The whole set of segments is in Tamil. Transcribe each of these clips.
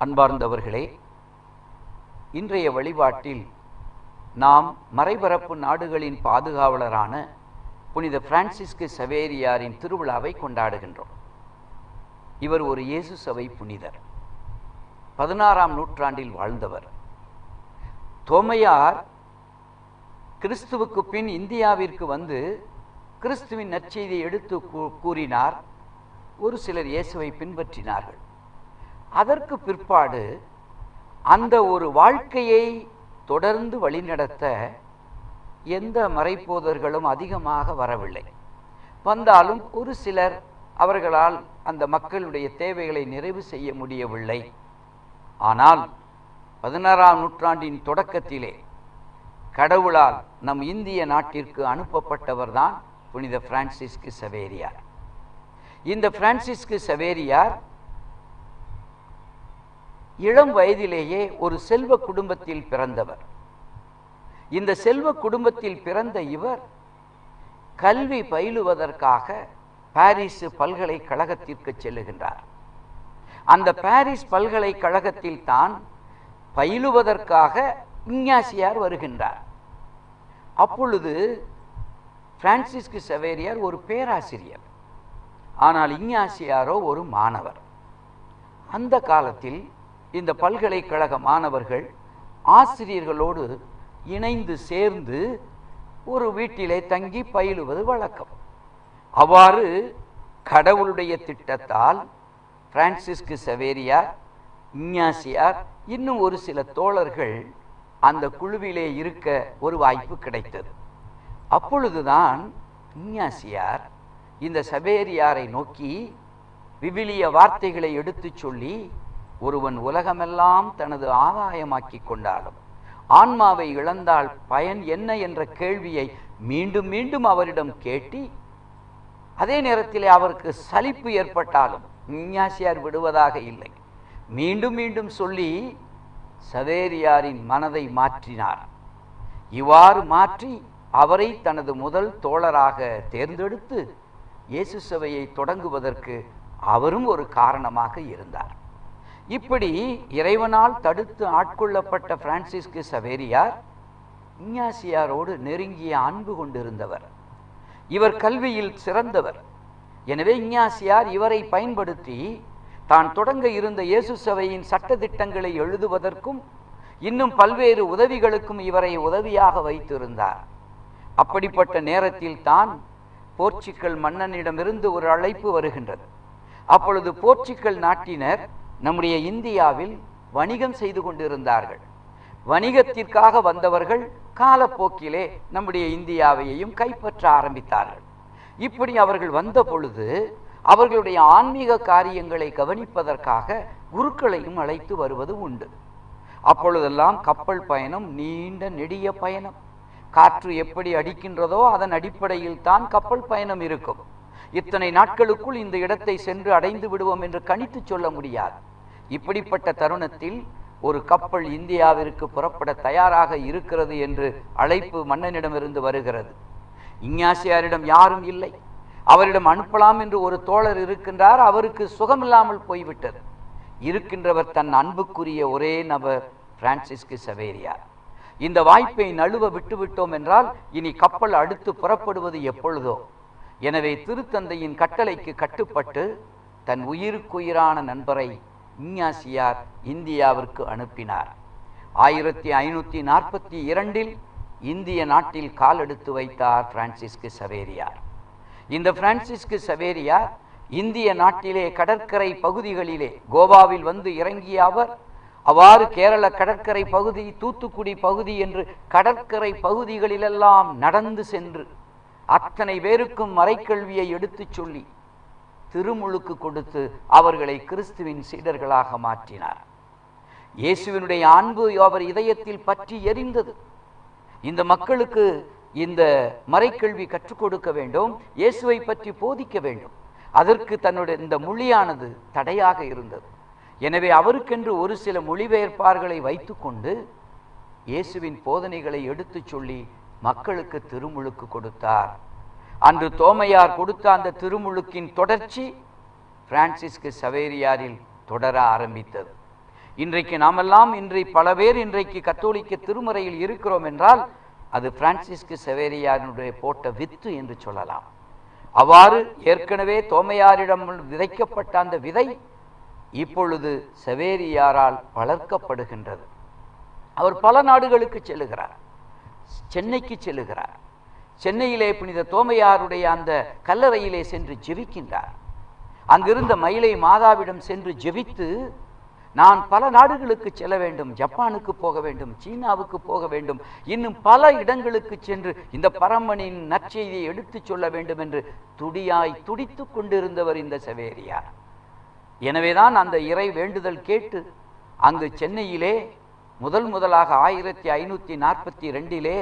அன்பார்ந்தவர்களே இன்றைய வழிபாட்டில் நாம் மறைபரப்பு நாடுகளின் பாதுகாவலரான புனித பிரான்சிஸ்கு சவேரியாரின் திருவிழாவை கொண்டாடுகின்றோம் இவர் ஒரு இயேசு சபை புனிதர் பதினாறாம் நூற்றாண்டில் வாழ்ந்தவர் தோமையார் கிறிஸ்துவுக்கு பின் இந்தியாவிற்கு வந்து கிறிஸ்துவின் நற்செய்தியை எடுத்து கூ- கூறினார் ஒரு சிலர் இயேசுவை பின்பற்றினார்கள் அதற்கு பிற்பாடு அந்த ஒரு வாழ்க்கையை தொடர்ந்து வழிநடத்த எந்த மறைப்போதர்களும் அதிகமாக வரவில்லை வந்தாலும் ஒரு சிலர் அவர்களால் அந்த மக்களுடைய தேவைகளை நிறைவு செய்ய முடியவில்லை ஆனால் பதினாறாம் நூற்றாண்டின் தொடக்கத்திலே கடவுளால் நம் இந்திய நாட்டிற்கு அனுப்பப்பட்டவர்தான் புனித பிரான்சிஸ்கு சவேரியார் இந்த பிரான்சிஸ்கு சவேரியார் இளம் வயதிலேயே ஒரு செல்வ குடும்பத்தில் பிறந்தவர் இந்த செல்வ குடும்பத்தில் பிறந்த இவர் கல்வி பயிலுவதற்காக பாரிஸ் பல்கலைக்கழகத்திற்கு செல்லுகின்றார் அந்த பாரிஸ் பல்கலைக்கழகத்தில் தான் பயிலுவதற்காக இஞ்ஞாசியார் வருகின்றார் அப்பொழுது பிரான்சிஸ்கு சவேரியார் ஒரு பேராசிரியர் ஆனால் இஞ்ஞாசியாரோ ஒரு மாணவர் அந்த காலத்தில் இந்த பல்கலைக்கழக மாணவர்கள் ஆசிரியர்களோடு இணைந்து சேர்ந்து ஒரு வீட்டிலே தங்கி பயிலுவது வழக்கம் அவ்வாறு கடவுளுடைய திட்டத்தால் பிரான்சிஸ்கு சவேரியார் இஞ்ஞாசியார் இன்னும் ஒரு சில தோழர்கள் அந்த குழுவிலே இருக்க ஒரு வாய்ப்பு கிடைத்தது அப்பொழுதுதான் இஞ்ஞாசியார் இந்த சவேரியாரை நோக்கி விவிலிய வார்த்தைகளை எடுத்துச் சொல்லி ஒருவன் உலகமெல்லாம் தனது ஆதாயமாக்கிக் கொண்டாலும் ஆன்மாவை இழந்தால் பயன் என்ன என்ற கேள்வியை மீண்டும் மீண்டும் அவரிடம் கேட்டி அதே நேரத்திலே அவருக்கு சலிப்பு ஏற்பட்டாலும் இஞ்ஞாசியார் விடுவதாக இல்லை மீண்டும் மீண்டும் சொல்லி சவேரியாரின் மனதை மாற்றினார் இவ்வாறு மாற்றி அவரை தனது முதல் தோழராக தேர்ந்தெடுத்து இயேசு சபையை தொடங்குவதற்கு அவரும் ஒரு காரணமாக இருந்தார் இப்படி இறைவனால் தடுத்து ஆட்கொள்ளப்பட்ட பிரான்சிஸ்கு சவேரியார் இஞ்ஞாசியாரோடு நெருங்கிய அன்பு கொண்டிருந்தவர் இவர் கல்வியில் சிறந்தவர் எனவே இஞ்ஞாசியார் இவரை பயன்படுத்தி தான் தொடங்க இருந்த இயேசு சபையின் சட்டதிட்டங்களை எழுதுவதற்கும் இன்னும் பல்வேறு உதவிகளுக்கும் இவரை உதவியாக வைத்திருந்தார் அப்படிப்பட்ட நேரத்தில் தான் போர்ச்சுக்கல் மன்னனிடமிருந்து ஒரு அழைப்பு வருகின்றது அப்பொழுது போர்ச்சுக்கல் நாட்டினர் நம்முடைய இந்தியாவில் வணிகம் செய்து கொண்டிருந்தார்கள் வணிகத்திற்காக வந்தவர்கள் காலப்போக்கிலே நம்முடைய இந்தியாவையும் கைப்பற்ற ஆரம்பித்தார்கள் இப்படி அவர்கள் வந்த பொழுது அவர்களுடைய ஆன்மீக காரியங்களை கவனிப்பதற்காக குருக்களையும் அழைத்து வருவது உண்டு அப்பொழுதெல்லாம் கப்பல் பயணம் நீண்ட நெடிய பயணம் காற்று எப்படி அடிக்கின்றதோ அதன் அடிப்படையில் தான் கப்பல் பயணம் இருக்கும் இத்தனை நாட்களுக்குள் இந்த இடத்தை சென்று அடைந்து விடுவோம் என்று கணித்து சொல்ல முடியாது இப்படிப்பட்ட தருணத்தில் ஒரு கப்பல் இந்தியாவிற்கு புறப்பட தயாராக இருக்கிறது என்று அழைப்பு மன்னனிடமிருந்து வருகிறது இஞ்ஞாசியாரிடம் யாரும் இல்லை அவரிடம் அனுப்பலாம் என்று ஒரு தோழர் இருக்கின்றார் அவருக்கு சுகமில்லாமல் போய்விட்டது இருக்கின்றவர் தன் அன்புக்குரிய ஒரே நபர் பிரான்சிஸ்கு சவேரியார் இந்த வாய்ப்பை நழுவ விட்டுவிட்டோம் என்றால் இனி கப்பல் அடுத்து புறப்படுவது எப்பொழுதோ எனவே திருத்தந்தையின் கட்டளைக்கு கட்டுப்பட்டு தன் உயிருக்குயிரான நண்பரை இஞ்ஞாசியார் இந்தியாவிற்கு அனுப்பினார் ஆயிரத்தி ஐநூற்றி நாற்பத்தி இரண்டில் இந்திய நாட்டில் கால் எடுத்து வைத்தார் பிரான்சிஸ்கு சவேரியார் இந்த பிரான்சிஸ்கு சவேரியார் இந்திய நாட்டிலே கடற்கரை பகுதிகளிலே கோவாவில் வந்து இறங்கிய அவர் அவ்வாறு கேரள கடற்கரை பகுதி தூத்துக்குடி பகுதி என்று கடற்கரை பகுதிகளிலெல்லாம் நடந்து சென்று அத்தனை பேருக்கும் மறைக்கல்வியை எடுத்துச் சொல்லி திருமுழுக்கு கொடுத்து அவர்களை கிறிஸ்துவின் சீடர்களாக மாற்றினார் இயேசுவினுடைய அன்பு அவர் இதயத்தில் பற்றி எரிந்தது இந்த மக்களுக்கு இந்த மறைக்கல்வி கற்றுக் கொடுக்க வேண்டும் இயேசுவை பற்றி போதிக்க வேண்டும் அதற்கு தன்னுடைய இந்த மொழியானது தடையாக இருந்தது எனவே அவருக்கென்று ஒரு சில மொழிபெயர்ப்பார்களை வைத்துக்கொண்டு இயேசுவின் போதனைகளை எடுத்துச் சொல்லி மக்களுக்கு திருமுழுக்கு கொடுத்தார் அன்று தோமையார் கொடுத்த அந்த திருமுழுக்கின் தொடர்ச்சி பிரான்சிஸ்கு சவேரியாரில் தொடர ஆரம்பித்தது இன்றைக்கு நாமெல்லாம் இன்றை பல பேர் இன்றைக்கு கத்தோலிக்க திருமறையில் இருக்கிறோம் என்றால் அது பிரான்சிஸ்கு செவேரியாரினுடைய போட்ட வித்து என்று சொல்லலாம் அவ்வாறு ஏற்கனவே தோமையாரிடம் விதைக்கப்பட்ட அந்த விதை இப்பொழுது செவேரியாரால் வளர்க்கப்படுகின்றது அவர் பல நாடுகளுக்கு செல்லுகிறார் சென்னைக்கு செல்லுகிறார் சென்னையிலே புனித தோமையாருடைய அந்த கல்லறையிலே சென்று ஜெபிக்கின்றார் அங்கிருந்த மயிலை மாதாவிடம் சென்று ஜெபித்து நான் பல நாடுகளுக்கு செல்ல வேண்டும் ஜப்பானுக்கு போக வேண்டும் சீனாவுக்கு போக வேண்டும் இன்னும் பல இடங்களுக்கு சென்று இந்த பரமனின் நற்செய்தியை எடுத்துச் சொல்ல வேண்டும் என்று துடியாய் துடித்துக் கொண்டிருந்தவர் இந்த செவேரியார் எனவேதான் அந்த இறை வேண்டுதல் கேட்டு அங்கு சென்னையிலே முதல் முதலாக ஆயிரத்தி ஐநூற்றி நாற்பத்தி ரெண்டிலே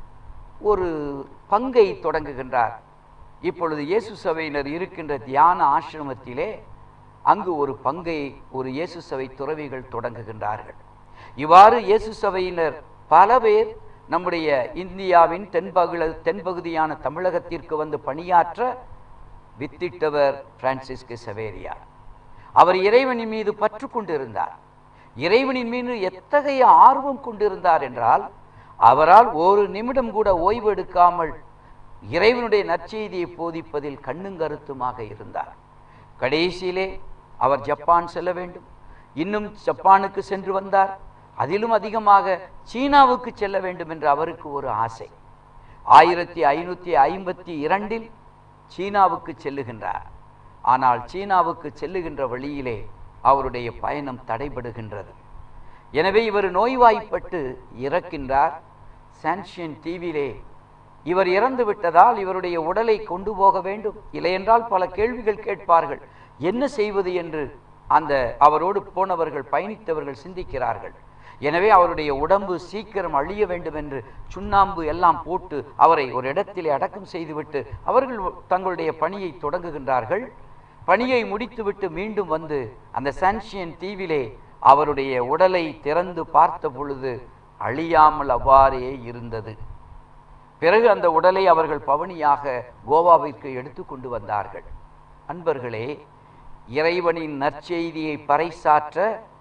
ஒரு பங்கை தொடங்குகின்றார் இப்பொழுது இயேசு சபையினர் இருக்கின்ற தியான ஆசிரமத்திலே அங்கு ஒரு பங்கை ஒரு இயேசு சபை துறவிகள் தொடங்குகின்றார்கள் இவ்வாறு இயேசு சபையினர் பல பேர் நம்முடைய இந்தியாவின் தென்பகுல தென்பகுதியான தமிழகத்திற்கு வந்து பணியாற்ற வித்திட்டவர் பிரான்சிஸ்கு சவேரியார் அவர் இறைவனின் மீது பற்று கொண்டிருந்தார் இறைவனின் மீது எத்தகைய ஆர்வம் கொண்டிருந்தார் என்றால் அவரால் ஒரு நிமிடம் கூட ஓய்வு எடுக்காமல் இறைவனுடைய நற்செய்தியை போதிப்பதில் கண்ணும் கருத்துமாக இருந்தார் கடைசியிலே அவர் ஜப்பான் செல்ல வேண்டும் இன்னும் ஜப்பானுக்கு சென்று வந்தார் அதிலும் அதிகமாக சீனாவுக்கு செல்ல வேண்டும் என்று அவருக்கு ஒரு ஆசை ஆயிரத்தி ஐநூற்றி ஐம்பத்தி இரண்டில் சீனாவுக்கு செல்லுகின்றார் ஆனால் சீனாவுக்கு செல்லுகின்ற வழியிலே அவருடைய பயணம் தடைபடுகின்றது எனவே இவர் நோய்வாய்ப்பட்டு இறக்கின்றார் சான்ஷியன் தீவிலே இவர் இறந்து விட்டதால் இவருடைய உடலை கொண்டு போக வேண்டும் இல்லையென்றால் பல கேள்விகள் கேட்பார்கள் என்ன செய்வது என்று அந்த அவரோடு போனவர்கள் பயணித்தவர்கள் சிந்திக்கிறார்கள் எனவே அவருடைய உடம்பு சீக்கிரம் அழிய வேண்டும் என்று சுண்ணாம்பு எல்லாம் போட்டு அவரை ஒரு இடத்திலே அடக்கம் செய்துவிட்டு அவர்கள் தங்களுடைய பணியை தொடங்குகின்றார்கள் பணியை முடித்துவிட்டு மீண்டும் வந்து அந்த சான்ஷியன் தீவிலே அவருடைய உடலை திறந்து பார்த்த பொழுது அழியாமல் அவ்வாறே இருந்தது பிறகு அந்த உடலை அவர்கள் பவனியாக கோவாவிற்கு எடுத்து கொண்டு வந்தார்கள் அன்பர்களே இறைவனின் நற்செய்தியை பறைசாற்ற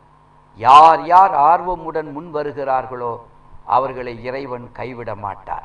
யார் யார் ஆர்வமுடன் முன் வருகிறார்களோ அவர்களை இறைவன் கைவிட மாட்டார்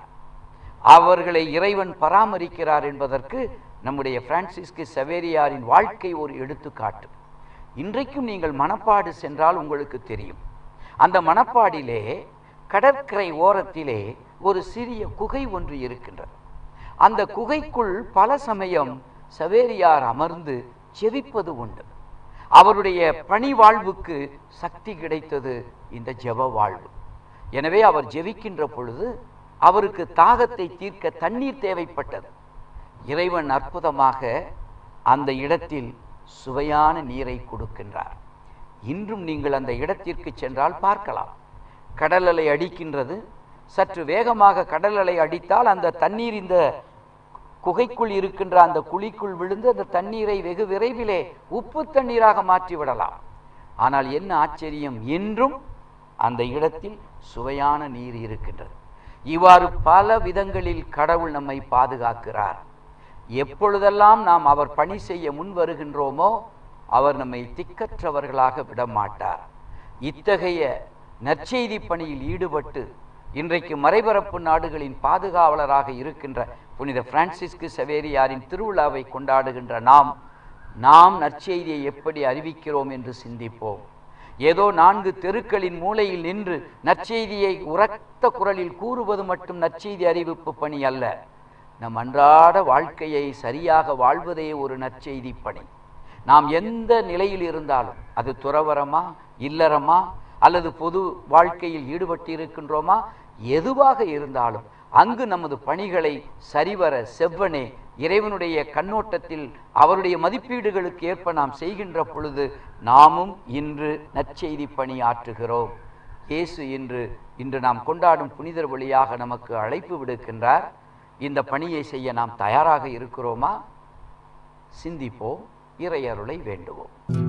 அவர்களை இறைவன் பராமரிக்கிறார் என்பதற்கு நம்முடைய பிரான்சிஸ்கு சவேரியாரின் வாழ்க்கை ஒரு எடுத்துக்காட்டு இன்றைக்கும் நீங்கள் மணப்பாடு சென்றால் உங்களுக்கு தெரியும் அந்த மணப்பாடிலே கடற்கரை ஓரத்திலே ஒரு சிறிய குகை ஒன்று இருக்கின்றது அந்த குகைக்குள் பல சமயம் சவேரியார் அமர்ந்து செவிப்பது உண்டு அவருடைய பணி வாழ்வுக்கு சக்தி கிடைத்தது இந்த ஜெப வாழ்வு எனவே அவர் ஜெபிக்கின்ற பொழுது அவருக்கு தாகத்தை தீர்க்க தண்ணீர் தேவைப்பட்டது இறைவன் அற்புதமாக அந்த இடத்தில் சுவையான நீரை கொடுக்கின்றார் இன்றும் நீங்கள் அந்த இடத்திற்கு சென்றால் பார்க்கலாம் கடல் அலை அடிக்கின்றது சற்று வேகமாக கடல் அலை அடித்தால் அந்த தண்ணீர் இந்த குகைக்குள் இருக்கின்ற அந்த குழிக்குள் விழுந்து அந்த தண்ணீரை வெகு விரைவிலே உப்பு தண்ணீராக மாற்றி விடலாம் ஆனால் என்ன ஆச்சரியம் என்றும் அந்த இடத்தில் சுவையான நீர் இருக்கின்றது இவ்வாறு பல விதங்களில் கடவுள் நம்மை பாதுகாக்கிறார் எப்பொழுதெல்லாம் நாம் அவர் பணி செய்ய முன் வருகின்றோமோ அவர் நம்மை திக்கற்றவர்களாக விடமாட்டார் இத்தகைய நற்செய்தி பணியில் ஈடுபட்டு இன்றைக்கு மறைபரப்பு நாடுகளின் பாதுகாவலராக இருக்கின்ற புனித பிரான்சிஸ்கு சவேரியாரின் திருவிழாவை கொண்டாடுகின்ற நாம் நாம் நற்செய்தியை எப்படி அறிவிக்கிறோம் என்று சிந்திப்போம் ஏதோ நான்கு தெருக்களின் மூலையில் நின்று நற்செய்தியை உரத்த குரலில் கூறுவது மட்டும் நற்செய்தி அறிவிப்பு பணி அல்ல நம் அன்றாட வாழ்க்கையை சரியாக வாழ்வதே ஒரு நற்செய்தி பணி நாம் எந்த நிலையில் இருந்தாலும் அது துறவரமா இல்லறமா அல்லது பொது வாழ்க்கையில் ஈடுபட்டு இருக்கின்றோமா எதுவாக இருந்தாலும் அங்கு நமது பணிகளை சரிவர செவ்வனே இறைவனுடைய கண்ணோட்டத்தில் அவருடைய மதிப்பீடுகளுக்கு ஏற்ப நாம் செய்கின்ற பொழுது நாமும் இன்று நற்செய்தி பணி ஆற்றுகிறோம் இயேசு இன்று இன்று நாம் கொண்டாடும் புனிதர் வழியாக நமக்கு அழைப்பு விடுக்கின்றார் இந்த பணியை செய்ய நாம் தயாராக இருக்கிறோமா சிந்திப்போம் இறையருளை வேண்டுவோம்